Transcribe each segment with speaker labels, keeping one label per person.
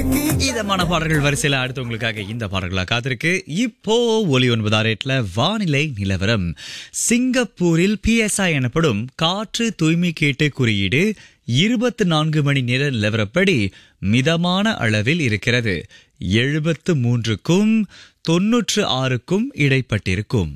Speaker 1: இதமான பாடல்கள் வரிசையில அடுத்து உங்களுக்காக இந்த பாடல்களா காத்திருக்கு இப்போ ஒலி ஒன்பது ஆறு வானிலை நிலவரம் சிங்கப்பூரில் பிஎஸ்ஐ எனப்படும் காற்று தூய்மை கேட்டு குறியீடு இருபத்தி நான்கு மணி நேர நிலவரப்படி மிதமான அளவில் இருக்கிறது எழுபத்து மூன்றுக்கும் தொன்னூற்று ஆறுக்கும் இடைப்பட்டிருக்கும்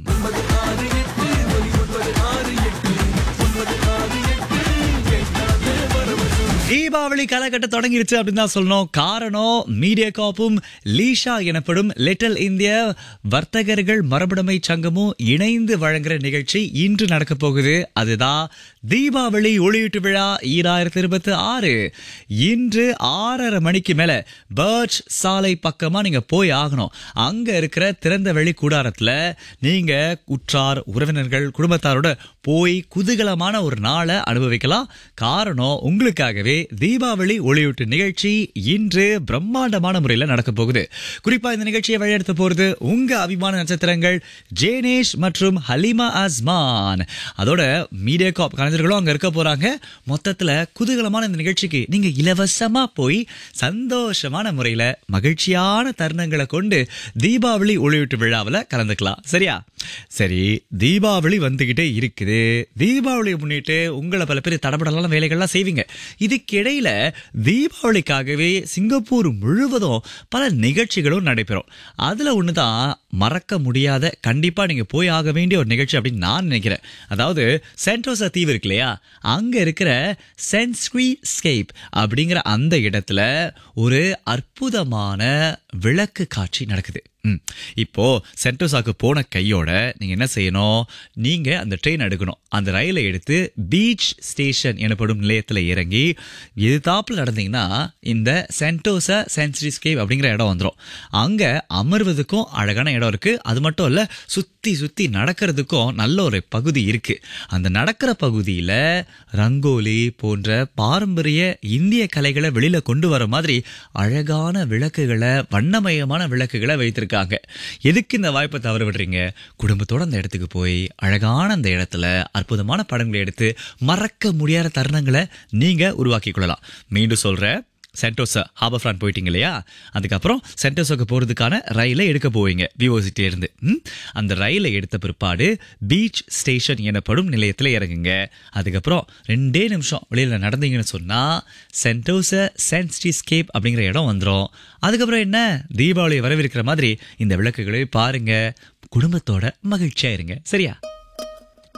Speaker 1: தீபாவளி காலகட்ட தொடங்கிருச்சு அப்படின்னு தான் சொல்லணும் காரணம் மீடியா காப்பும் லீஷா எனப்படும் லிட்டில் இந்திய வர்த்தகர்கள் மரபுடைமை சங்கமும் இணைந்து வழங்குற நிகழ்ச்சி இன்று நடக்க போகுது அதுதான் தீபாவளி ஒளியீட்டு விழா ஈராயிரத்தி இருபத்தி ஆறு இன்று ஆறரை மணிக்கு மேல பர்ச் சாலை பக்கமா நீங்க போய் ஆகணும் அங்க இருக்கிற திறந்த வெளி கூடாரத்துல நீங்க உற்றார் உறவினர்கள் குடும்பத்தாரோட போய் குதூகலமான ஒரு நாளை அனுபவிக்கலாம் காரணம் உங்களுக்காகவே தீபாவளி ஒளியூட்டு நிகழ்ச்சி இன்று பிரம்மாண்டமான முறையில் நடக்க போகுது குறிப்பா இந்த நிகழ்ச்சியை வழிநடத்த போறது உங்க அபிமான நட்சத்திரங்கள் ஜேனேஷ் மற்றும் ஹலிமா அஸ்மான் அதோட மீடியா காப் கலைஞர்களும் அங்க இருக்க போறாங்க மொத்தத்துல குதூகலமான இந்த நிகழ்ச்சிக்கு நீங்க இலவசமா போய் சந்தோஷமான முறையில மகிழ்ச்சியான தருணங்களை கொண்டு தீபாவளி ஒளியூட்டு விழாவில் கலந்துக்கலாம் சரியா சரி தீபாவளி வந்துகிட்டே இருக்குது தீபாவளியை முன்னிட்டு உங்களை பல பேர் தடபடலான வேலைகள்லாம் செய்வீங்க இதுக்கிடையில தீபாவளிக்காகவே சிங்கப்பூர் முழுவதும் பல நிகழ்ச்சிகளும் நடைபெறும் அதுல ஒண்ணுதான் மறக்க முடியாத கண்டிப்பா நீங்க போய் ஆக வேண்டிய ஒரு நிகழ்ச்சி அப்படின்னு நான் நினைக்கிறேன் அதாவது சென்டோசா தீவு இருக்கு இல்லையா அங்க இருக்கிற சென்ஸ்கிரி ஸ்கேப் அப்படிங்கிற அந்த இடத்துல ஒரு அற்புதமான விளக்கு காட்சி நடக்குது ம். இப்போ சென்டோசாக்கு போன கையோட நீங்க என்ன செய்யணும் நீங்க அந்த ட்ரெயின் எடுக்கணும் அந்த ரயிலை எடுத்து பீச் ஸ்டேஷன் எனப்படும் நிலையத்தில் இறங்கி எதிர்த்தாப்புல நடந்தீங்கன்னா இந்த சென்டோசா சென்சுரி ஸ்கேப் அப்படிங்கிற இடம் வந்துடும் அங்க அமர்வதுக்கும் அழகான இடம் இருக்கு அது மட்டும் இல்ல சுத்தி சுத்தி நடக்கிறதுக்கும் நல்ல ஒரு பகுதி இருக்கு அந்த நடக்கிற பகுதியில ரங்கோலி போன்ற பாரம்பரிய இந்திய கலைகளை வெளியில கொண்டு வர மாதிரி அழகான விளக்குகளை வண்ணமயமான விளக்குகளை வைத்திருக்காங்க எதுக்கு இந்த வாய்ப்பை தவற விடுறீங்க குடும்பத்தோட அந்த இடத்துக்கு போய் அழகான அந்த இடத்துல அற்புதமான படங்களை எடுத்து மறக்க முடியாத தருணங்களை நீங்க உருவாக்கி கொள்ளலாம் மீண்டும் சொல்றேன் சென்டோசா ஹார்பர் ஃப்ரான் போயிட்டீங்க இல்லையா அதுக்கப்புறம் சென்டோசாக்கு போகிறதுக்கான ரயிலை எடுக்க போவீங்க விவோசிட்டி இருந்து ம்? அந்த ரயிலை எடுத்த பிற்பாடு பீச் ஸ்டேஷன் எனப்படும் நிலையத்தில் இறங்குங்க அதுக்கப்புறம் ரெண்டே நிமிஷம் வெளியில் நடந்தீங்கன்னு சொன்னால் சென்டோசா சென்ஸ்டிஸ்கேப் அப்படிங்கிற இடம் வந்துடும் அதுக்கப்புறம் என்ன தீபாவளியை வரவிருக்கிற மாதிரி இந்த விளக்குகளை பாருங்க குடும்பத்தோட மகிழ்ச்சியா இருங்க சரியா